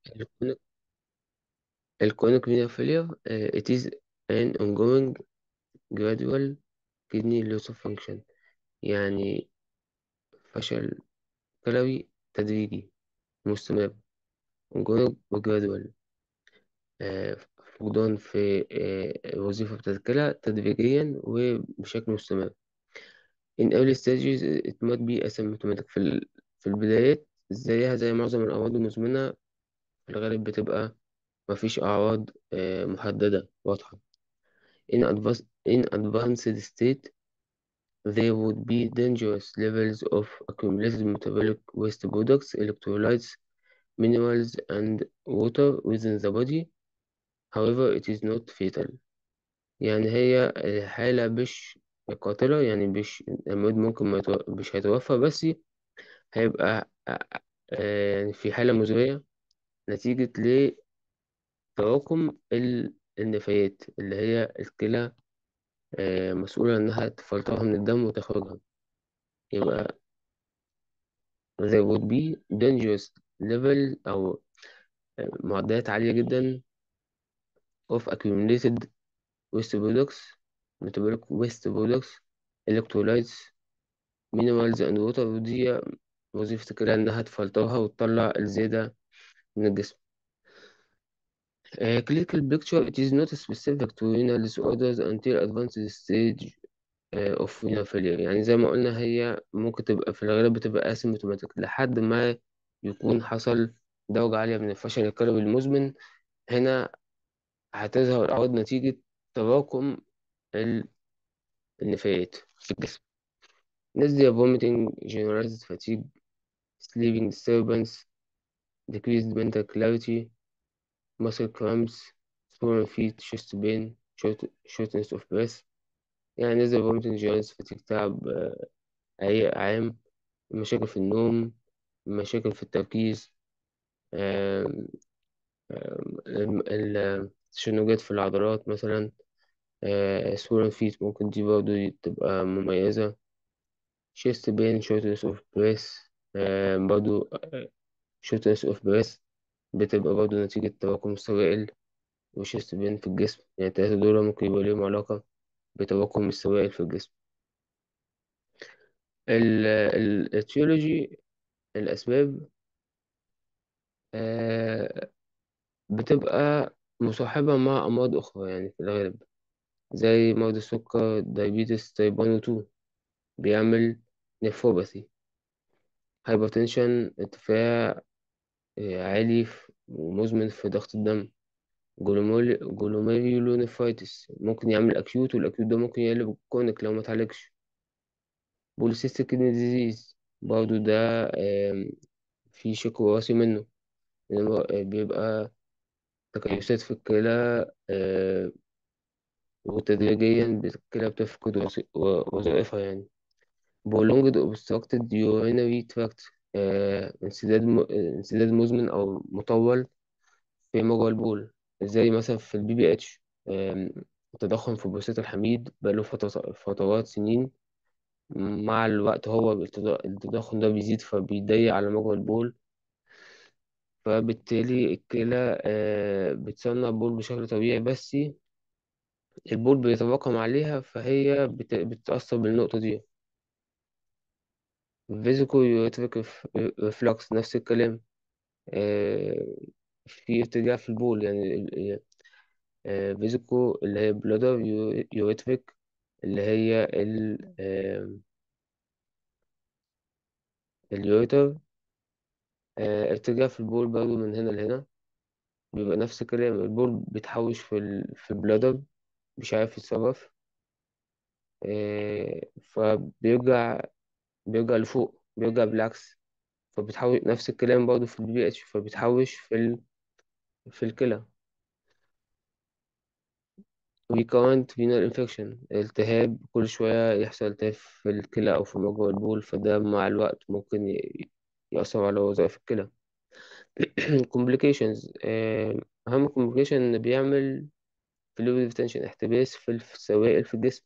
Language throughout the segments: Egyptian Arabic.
الكونيك الكونيك renal failure uh, it is an ongoing gradual kidney loss of function يعني فشل كلوي تدريجي مستمر ongoing و gradual آه، فقدان في آه، الوظيفة بتاعت الكلى تدريجيا وبشكل مستمر in early stages it might be asymptomatic في ال- في البدايات زيها زي معظم الأمراض المزمنة في الغالب بتبقى مفيش أعراض آه، محددة واضحة in advanced in advanced state there would be dangerous levels of accumulated metabolic waste products electrolytes minerals and water within the body however it is not fatal يعني هي حالة مش قاتلة يعني مش المريض ممكن ما يتو... مش هيتوفى بس هيبقى آه، آه، يعني في حالة مزرية نتيجة لتراكم ال- النفايات اللي هي الكلى آه، مسؤولة إنها تفلترها من الدم وتخرجها يبقى there would be dangerous level أو آه، معدلات عالية جدا of accumulated waste products metabolic waste products electrolytes minerals and water ودي وظيفة الكلى إنها تفلترها وتطلع الزيادة من الجسم. Uh, clinical picture it is not specific to renal disorders until advanced stage uh, of renal failure يعني زي ما قلنا هي ممكن تبقى في الغالب بتبقى asymptomatic لحد ما يكون حصل درجة عالية من الفشل الكلوي المزمن هنا هتظهر الأعراض نتيجة تراكم ال- النفايات في الجسم. nausea vomiting generalized fatigue sleeping disturbance decreased mental clarity muscle cramps swollen feet chest pain short, shortness of breath يعني نزل vomiting جهاز فتيك تعب آه، عي- عام مشاكل في النوم مشاكل في التركيز آم، آم، ال- ال- التشنجات في العضلات مثلا آه، swollen feet ممكن دي برضه تبقى مميزة chest pain shortness of breath آم، برضه آه، shortness of breath بتبقى برضه نتيجة تراكم السوائل وشيست بين في الجسم يعني التلاتة دول ممكن يبقى ليهم علاقة بتراكم السوائل في الجسم ال- ال- التيولوجي الأسباب آه، بتبقى مصاحبة مع أمراض أخرى يعني في الغالب زي مرض السكر دايبيتس تايب 1 و 2 بيعمل نيفروباثي هايبرتنشن ارتفاع آه، عالي في- ومزمن في ضغط الدم جلوميريولونيفرايتس ممكن يعمل أكيوت والأكيوت ده ممكن يقلب كونيك لو ما اتعالجش بوليسيستيك كيدني ديزيز برضه ده آم، في شق وراثي منه لأن هو، آه، بيبقى تكيسات في الكلى آه، وتدريجيا الكلى بتفقد وظي- و- وظائفها يعني prolonged obstructed urinary tract آه، انسداد م... انسداد مزمن أو مطول في مجرى البول زي مثلا في البي بي اتش تضخم في بروستات الحميد بقاله فترة- فترات سنين مع الوقت هو التض- التضخم ده بيزيد فبيضيق على مجرى البول فبالتالي الكلى آه، بتصنع بول بشكل طبيعي بس البول بيتراكم عليها فهي بت- بتتأثر بالنقطة دي فيزيكو يوريتريك ريفلكس نفس الكلام آه، في ارتجاع في البول يعني فيزيكو اللي هي بلادر يوريتريك اللي هي ال- آه، اليوريتر آه، ارتجاع في البول برضه من هنا لهنا بيبقى نفس الكلام البول بيتحوش في ال... في البلادر مش عارف يتصرف آه، فبيرجع بيرجع لفوق بيرجع بالعكس فبتحوش نفس الكلام برضه في البي اتش فبتحوش في ال... في الكلى recurrent renal infection التهاب كل شوية يحصل التهاب في الكلى أو في مجرى البول فده مع الوقت ممكن ي- يأثر على وظائف الكلى complications آه، أهم complication إن بيعمل fluid retention احتباس في السوائل في الجسم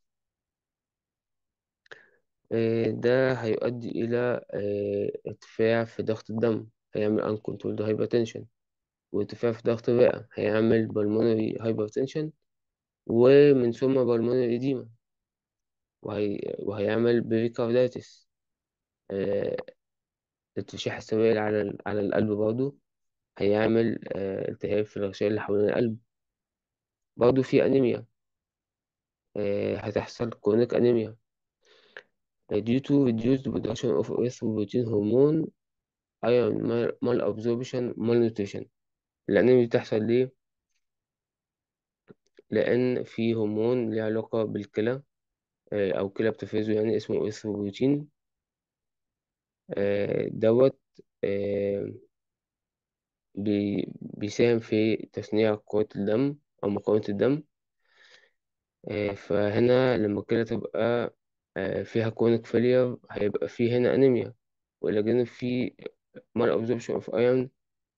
آه، ده هيؤدي إلى آه، ارتفاع في ضغط الدم هيعمل uncontrolled hypertension وارتفاع في ضغط الرئة هيعمل pulmonary hypertension ومن ثم pulmonary edema وهي... وهيعمل pericarditis آه، ارتشاح السوائل على ال- على القلب برضه هيعمل آه، التهاب في الغشاء اللي حوالين القلب برضه في أنيميا آه، هتحصل chronic أنيميا آه، due to reduced production of erythropoietin hormone iron mal- malabsorption malnutrition الأنيميا دي بتحصل ليه؟ لأن في هرمون ليه علاقة بالكلى آه، أو كلى بتفرزه يعني اسمه إريثروبويتين آه، دوت آه، بي- بيساهم في تصنيع كرات الدم أو مكونات الدم آه، فهنا لما الكلى تبقى آه، فيها كونك فيلير هيبقى فيه هنا أنيميا وإلى جانب في مال أبزوربشن أوف أيرون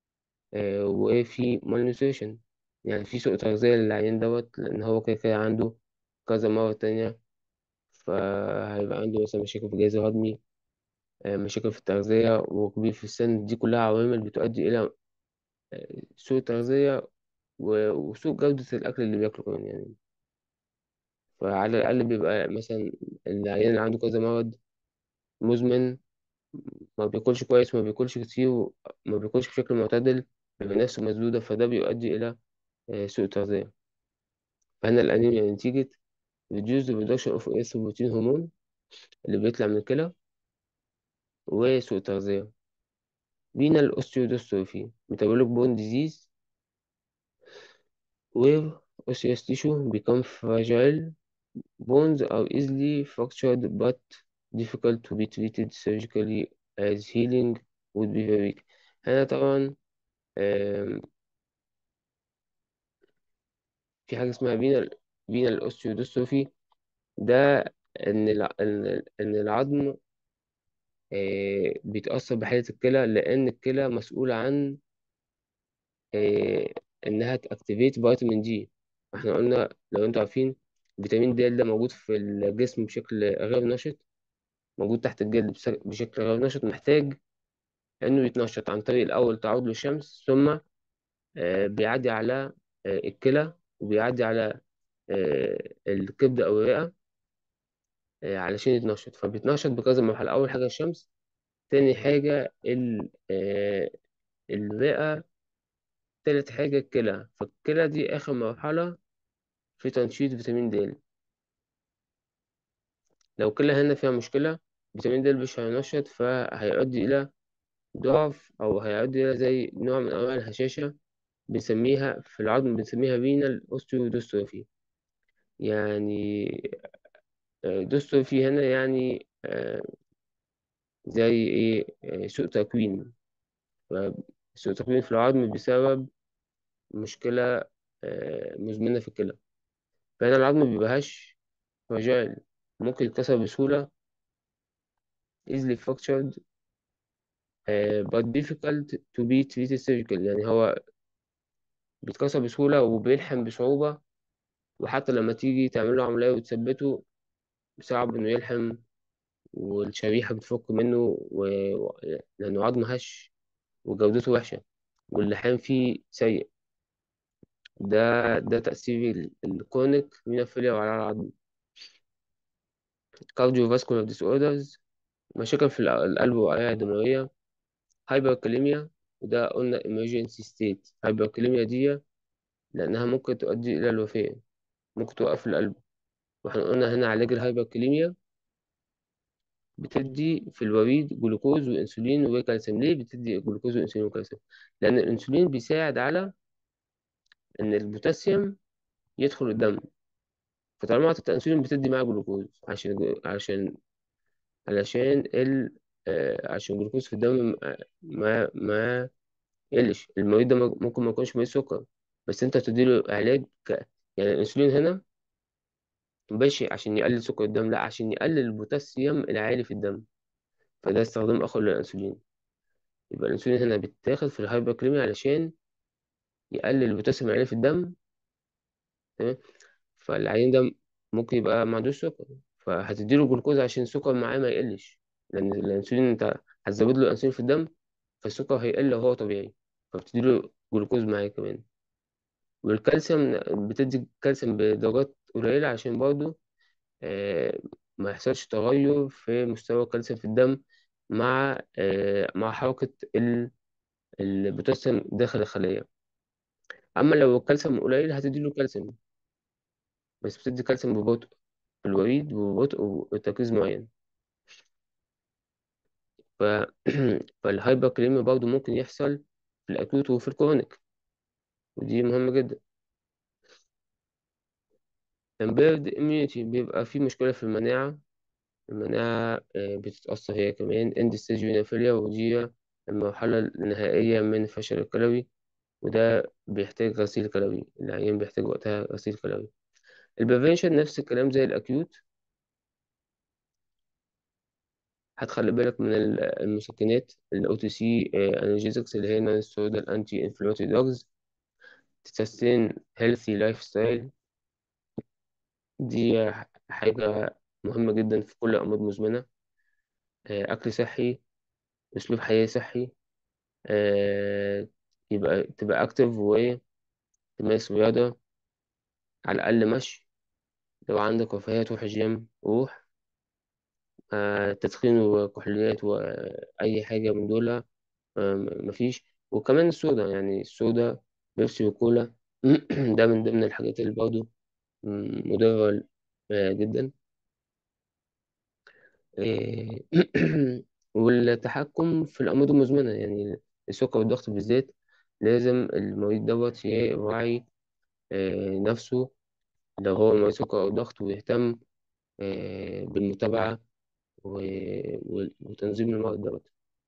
وفي مال نيوتريشن يعني في سوء تغذية للعيان دوت لأن هو كده كده عنده كذا مرة تانية فهيبقى عنده مثلا مشاكل في الجهاز الهضمي آه، مشاكل في التغذية وكبير في السن دي كلها عوامل بتؤدي إلى آه، سوء التغذية و- وسوء جودة الأكل اللي بياكله كمان يعني فعلى الأقل بيبقى مثلا العيان اللي عنده كذا مرض مزمن ما بياكلش كويس ما بياكلش كتير ما بياكلش بشكل معتدل بيبقى نفسه مسدودة فده بيؤدي إلى آه، سوء تغذية فهنا الأنيميا نتيجة reduced production of erythropoietin hormone اللي بيطلع من الكلى وسوء تغذية renal osteodystrophy metabolic bone disease where osseous tissue become fragile bones are easily fractured but difficult to be treated surgically as healing would be very weak هنا طبعا آم، في حاجة اسمها renal renal osteodystrophy ده إن الع- إن إن العظم آه، بيتأثر بحالة الكلى لأن الكلى مسؤولة عن آه، إنها تأكتيفيت فيتامين دي احنا قلنا لو انتوا عارفين فيتامين د ده موجود في الجسم بشكل غير نشط موجود تحت الجلد بس- بشكل غير نشط محتاج إنه يتنشط عن طريق الأول تعرض للشمس ثم آه، بيعدي على آه، الكلى وبيعدي على آه، الكبد أو الرئة آه، علشان يتنشط فبيتنشط بكذا مرحلة أول حاجة الشمس تاني حاجة ال- آه، الرئة تالت حاجة الكلى فالكلى دي آخر مرحلة في تنشيط فيتامين د لو الكلى هنا فيها مشكلة فيتامين د مش هينشط فهيؤدي إلى ضعف أو هيؤدي إلى زي نوع من أنواع الهشاشة بنسميها في العظم بنسميها رينال أوستيودystrophy يعني آه، دystrophy هنا يعني آه، زي إيه آه، سوء تكوين سوء تكوين في العظم بسبب مشكلة آه، مزمنة في الكلى فهنا العظم مبيبقاش فراجايل ممكن يتكسر بسهولة easily fractured آه، but difficult to be treated surgical يعني هو بيتكسر بسهولة وبيلحم بصعوبة وحتى لما تيجي تعمل له عملية وتثبته صعب إنه يلحم والشريحة بتفك منه و... و- لأنه عظم هش وجودته وحشة واللحام فيه سيء ده ده تأثير الكونيك مينوفيليا على العظم cardiovascular disorders مشاكل في الق- القلب والأوعية الدموية هايبركاليميا وده قلنا emergency state هايبركاليميا دي لأنها ممكن تؤدي إلى الوفاة ممكن توقف القلب واحنا قلنا هنا علاج الهايبركاليميا بتدي في الوريد جلوكوز وانسولين وكالسيوم ليه بتدي جلوكوز وانسولين وكالسيوم لان الانسولين بيساعد على ان البوتاسيوم يدخل الدم فطالما عطيت انسولين بتدي معاه جلوكوز عشان عشان علشان ال آه، عشان الجلوكوز في الدم ما ما يقلش المريض ده ممكن ما يكونش مريض سكر بس انت تديله علاج ك... يعني الانسولين هنا مش عشان يقلل سكر الدم لا عشان يقلل البوتاسيوم العالي في الدم فده استخدام اخر للانسولين يبقى الانسولين هنا بيتاخد في الهايبركليميا علشان يقلل البوتاسيوم العالي في الدم تمام فالعيان ده ممكن يبقى ما عندوش سكر فهتديله جلوكوز عشان السكر معاه ما يقلش لان الانسولين انت هتزود له الانسولين في الدم فالسكر هيقل وهو طبيعي فبتديله جلوكوز معايا كمان والكالسيوم بتدي كالسيوم بدرجات قليلة عشان برضو آه، ما يحصلش تغير في مستوى الكالسيوم في الدم مع آه، مع حركة ال- البوتاسيوم داخل الخلية أما لو الكالسيوم قليل هتديله كالسيوم بس بتدي كالسيوم ببطء في الوريد ببطء وتركيز معين ف... فالهايبركليميا برضه ممكن يحصل في الأكيوت وفي الكرونيك ودي مهمة جدا impaired immunity بيبقى في مشكلة في المناعة المناعة آه، بتتأثر هي كمان end stage renal failure ودي المرحلة النهائية من الفشل الكلوي وده بيحتاج غسيل كلوي العيان بيحتاج وقتها غسيل كلوي البريفنشن نفس الكلام زي الأكيوت هتخلي بالك من ال- المسكنات ال OTC analgesics اللي هي non-steroidal anti-inflammatory drugs تسستين healthy lifestyle دي حاجة مهمة جدا في كل الأمراض المزمنة آه، أكل صحي أسلوب حياة صحي آه، يبقى تبقى أكتف وتمارس رياضة على الأقل مشي لو عندك رفاهية تروح الجيم روح آه، تدخين وكحوليات وأي حاجة من دول آه، مفيش وكمان الصودا يعني الصودا بيبسي وكولا ده من ضمن الحاجات اللي برضه مضرة آه، جدا آه، والتحكم في الأمراض المزمنة يعني السكر والضغط بالذات لازم المريض دوت يراعي آه، نفسه لو هو مريض سكر أو ضغط ويهتم آه، بالمتابعة و- و- وتنظيم المرض دوت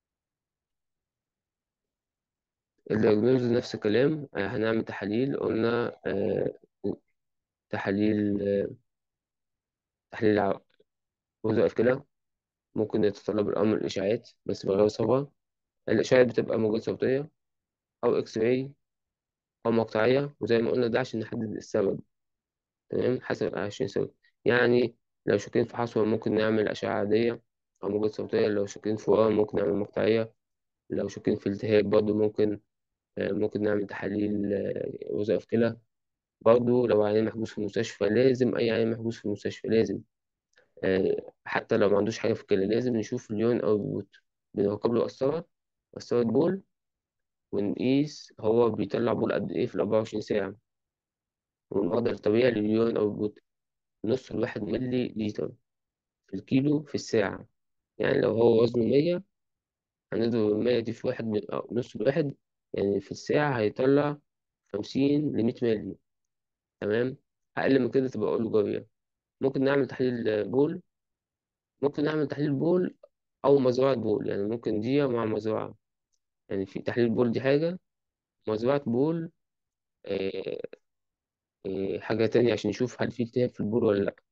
الدياجنوز نفس الكلام آه، هنعمل تحاليل قلنا آه، تحاليل آه، تحليل ع- وظائف كلى ممكن يتطلب الأمر الإشاعات بس بغير صبغة الإشاعات بتبقى موجات صوتية أو إكس راي أو مقطعية وزي ما قلنا ده عشان نحدد السبب تمام حسب عشان سبب يعني لو شاكين في حصوة ممكن نعمل أشعة عادية أو موجات صوتية لو شاكين في ورم ممكن نعمل مقطعية لو شاكين في التهاب برضه ممكن آه، ممكن نعمل تحاليل آه، وظائف كلى برضه لو عيان محجوز في المستشفى لازم أي عيان محجوز في المستشفى لازم آه، حتى لو ما عندوش حاجة في الكلى لازم نشوف اليون أو البوت بنركب له قسطرة قسطرة بول ونقيس هو بيطلع بول قد إيه في الأربعة وعشرين ساعة والمقدار الطبيعي لليون أو البوت نص الواحد ملي لتر في الكيلو في الساعة يعني لو هو وزنه مية هنضرب المية دي في واحد من أو نص الواحد يعني في الساعة هيطلع خمسين لمية ملي تمام أقل من كده تبقى أولوجاريا ممكن نعمل تحليل بول ممكن نعمل تحليل بول أو مزرعة بول يعني ممكن دي مع مزرعة يعني في تحليل بول دي حاجة مزرعة بول آه، آه، حاجة تانية عشان نشوف هل في التهاب في البول ولا لأ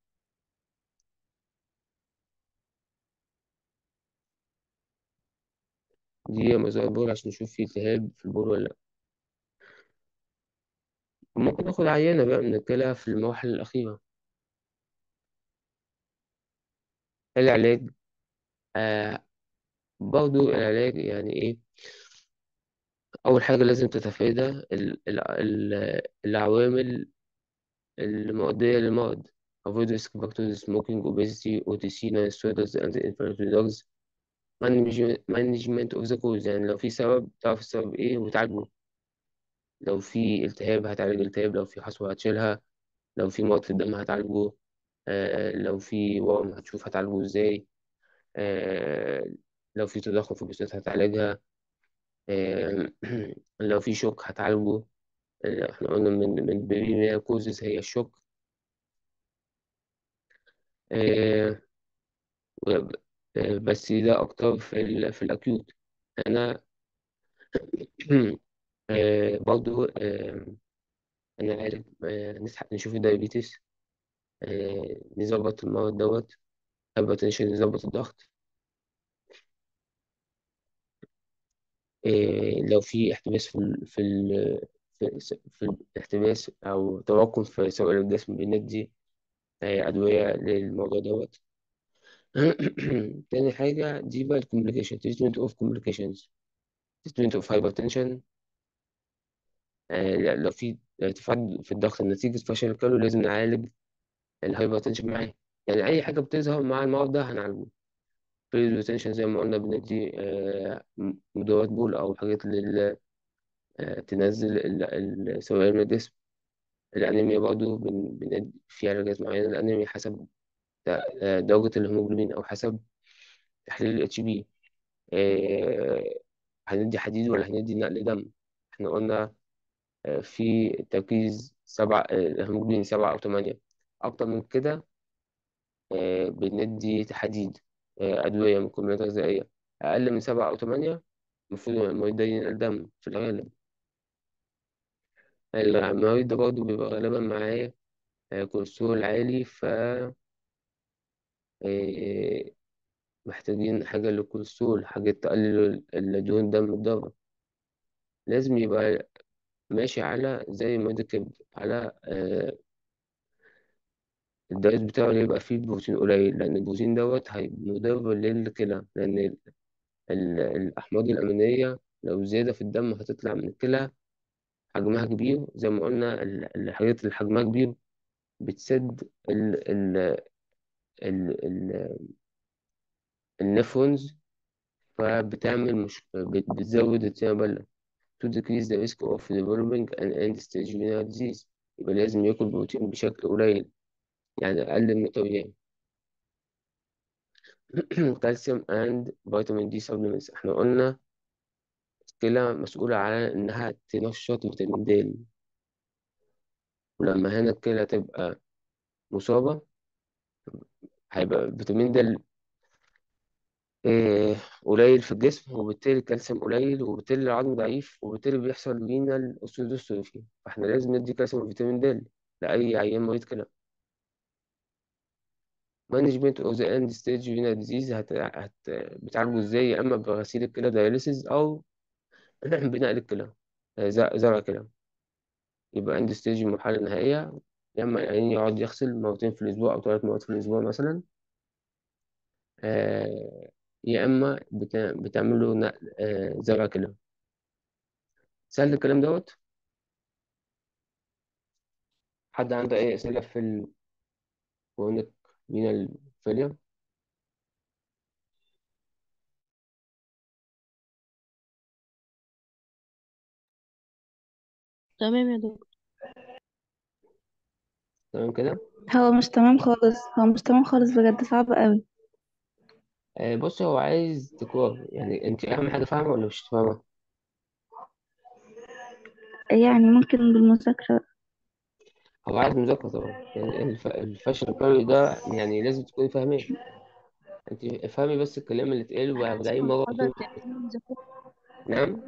دي مزرعة بول عشان نشوف في التهاب في البول ولا لأ وممكن ناخد عينة بقى من الكلى في المراحل الأخيرة العلاج آه برضو العلاج يعني إيه أول حاجة لازم تتفادى ال- ال- ال- العوامل المؤدية للمرض avoid risk factors smoking obesity OTC non-steroidals anti-inflammatory drugs management management of the cause يعني لو في سبب تعرف السبب إيه وتعالجه لو في التهاب هتعالج الالتهاب لو في حصوة هتشيلها لو في مرض في الدم هتعالجه آه لو في ورم هتشوف هتعالجه إزاي آه لو في تضخم في الجسد هتعالجها آه لو في شوك هتعالجه آه، احنا قلنا من من بريمير كوزز هي الشوك آه، و- آه، بس ده أكتر في ال في الأكيوت أنا آه، برضو آه، أنا عارف آه، نسحب نشوف الدايابيتس آه، نظبط المرض دوت هايبرتنشن نظبط الضغط آه، لو في احتباس في ال في ال في, في الاحتباس أو تراكم في سوائل الجسم بندي آه، أدوية للموضوع دوت تاني حاجة دي بقى الكومبليكيشن treatment of complications treatment of hypertension آه، لو في ارتفاع في الضغط نتيجة فشل الكلوي لازم نعالج الهايبرتنشن معاه يعني أي حاجة بتظهر مع المرض ده هنعالجه بريزنتيشن زي ما قلنا بندي آه، مضادات بول أو حاجات لل آه، تنزل ال- ال- السوائل من الجسم الأنيميا برضه بن- بندي في علاجات معينة الأنيميا حسب د- آه، درجة الهيموجلوبين أو حسب تحليل ال HB آه، هندي حديد ولا هندي نقل دم احنا قلنا آه، في تركيز سبعة آه، الهيموجلوبين سبعة أو تمانية أكتر من كده آه، بندي حديد آه، أدوية مكملات غذائية أقل من سبعة أو تمانية المفروض المريض ده ينقل دم في الغالب المريض ده برضه بيبقى غالبا معاه آه، كوليسترول عالي ف آه، محتاجين حاجة للكوليسترول حاجة تقلل الدهون الدم الضارة لازم يبقى ماشي على زي مريض الكبد على آه، الدايت بتاعه اللي يبقى فيه بروتين قليل لأن البروتين دوت هيبقى مضر للكلى لأن ال- ال- الأحماض الأمينية لو زيادة في الدم هتطلع من الكلى حجمها كبير زي ما قلنا ال- الحاجات اللي حجمها كبير بتسد ال ال ال ال النفرونز فبتعمل مش بت- بتزود الطينة بلة to decrease the risk of developing an end-stage renal disease يبقى لازم ياكل بروتين بشكل قليل يعني أقل من الطبيعي كالسيوم and فيتامين دي supplements احنا قلنا الكلى مسؤولة على إنها تنشط فيتامين د ولما هنا الكلى تبقى مصابة هيبقى فيتامين د آه، قليل في الجسم وبالتالي الكالسيوم قليل وبالتالي العظم ضعيف وبالتالي بيحصل لينا الأوستيوسيروسي فاحنا لازم ندي كالسيوم وفيتامين د لأي عيان مريض كلى مانجمنت اوف ذا اند ستيج رينال ديزيز هت... هت... بتعالجه ازاي يا اما بغسيل الكلى داياليسيز او بنقل الكلى آه، ز- زرع كلى يبقى اند ستيج المرحله النهائيه يا اما يعني يقعد يغسل مرتين في الاسبوع او ثلاث مرات في الاسبوع مثلا آه، يا اما بت... بتعمل له نقل آه، زرع كلى سهل الكلام دوت حد عنده اي اسئله في الكرونيك رينال فيلير تمام يا دكتور تمام كده هو مش تمام خالص هو مش تمام خالص بجد صعب قوي آه، بص هو عايز تكرار يعني انت اهم حاجه فاهمه ولا مش فاهمه يعني ممكن بالمذاكرة هو عايز مذاكرة طبعا يعني الف... الفشل القوي ده يعني لازم تكوني فاهماه انت افهمي بس الكلام اللي اتقال وابدأي هنسمع مرة محاضرة واتنين تاني وتلاتة ونذاكرها نعم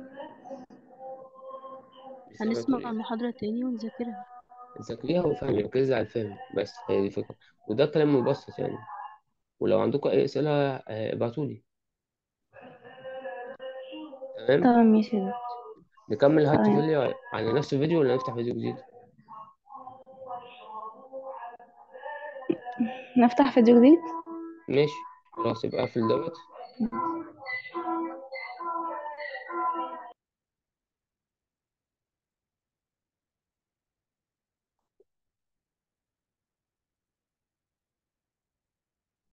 مش سامع هنسمع بتقول ايه محاضرة تاني ونذاكرها ذاكريها وفهمي ركزي على الفهم بس هي دي الفكرة وده كلام مبسط يعني ولو عندكم أي أسئلة آه، ابعتولي تمام تمام ماشي يا دكتور. نكمل هارت تمام فيلير على نفس الفيديو ولا نفتح فيديو جديد نفتح فيديو جديد ماشي خلاص يبقى اقفل دوت